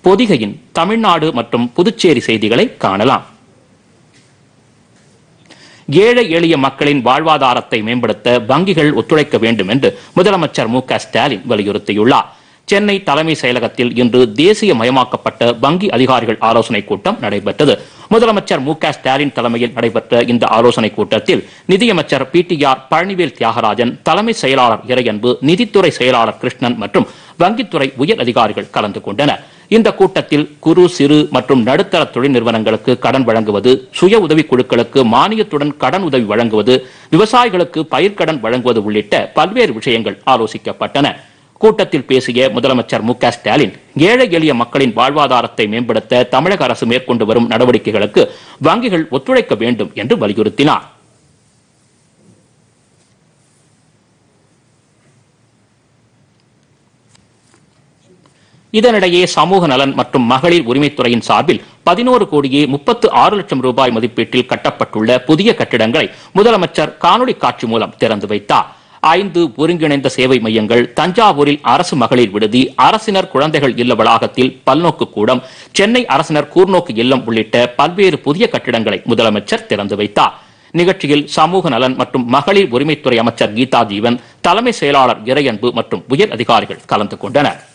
பொதிகையின் தமிழ்நாடு மற்றும் புதுச்சேரி செய்திகளை காணலாம் ஏழை எளிய மக்களின் வாழ்வாதாரத்தை மேம்படுத்த வங்கிகள் ஒத்துழைக்க வேண்டும் என்று முதலமைச்சர் மு க ஸ்டாலின் வலியுறுத்தியுள்ளார் சென்னை தலைமை செயலகத்தில் இன்று தேசிய மயமாக்கப்பட்ட வங்கி அதிகாரிகள் ஆலோசனைக் கூட்டம் நடைபெற்றது முதலமைச்சர் மு க ஸ்டாலின் தலைமையில் நடைபெற்ற இந்த ஆலோசனைக் கூட்டத்தில் நிதியமைச்சர் P T R Palanivel Thiagarajan தலைமை செயலாளர் இறையன்பு நிதித்துறை செயலாளர் கிருஷ்ணன் மற்றும் வங்கித்துறை உயர் அதிகாரிகள் கலந்து கொண்டனர் இந்த கூட்டத்தில் குறு சிறு மற்றும் நடுத்தர தொழில் நிறுவனங்களுக்கு கடன் வழங்குவது சுய உதவிக் குழுக்களுக்கு மானியத்துடன் கடன் உதவி வழங்குவது விவசாயிகளுக்கு பயிர்க்கடன் வழங்குவது உள்ளிட்ட பல்வேறு விஷயங்கள் ஆலோசிக்கப்பட்டன கூட்டத்தில் பேசிய முதலமைச்சர் மு க ஸ்டாலின் ஏழை எளிய மக்களின் வாழ்வாதாரத்தை மேம்படுத்த தமிழக அரசு மேற்கொண்டு வரும் நடவடிக்கைகளுக்கு வங்கிகள் ஒத்துழைக்க வேண்டும் என்று வலியுறுத்தினார் இதனிடையே சமூக நலன் மற்றும் மகளிர் உரிமைத்துறையின் சார்பில் பதினோரு கோடியே முப்பத்து ஆறு லட்சம் ரூபாய் மதிப்பீட்டில் கட்டப்பட்டுள்ள புதிய கட்டிடங்களை முதலமைச்சர் காணொலி காட்சி மூலம் திறந்து வைத்தார் ஐந்து ஒருங்கிணைந்த சேவை மையங்கள் தஞ்சாவூரில் அரசு மகளிர் விடுதி அரசினர் குழந்தைகள் இல்ல வளாகத்தில் பல்நோக்கு கூடம் சென்னை அரசினர் கூர்நோக்கு இல்லம் உள்ளிட்ட பல்வேறு புதிய கட்டிடங்களை முதலமைச்சர் திறந்து வைத்தார் நிகழ்ச்சியில் சமூக நலன் மற்றும் மகளிர் உரிமைத்துறை அமைச்சர் கீதா ஜீவன் தலைமை செயலாளர் இறையன்பு மற்றும் உயர் அதிகாரிகள் கலந்து கொண்டனர்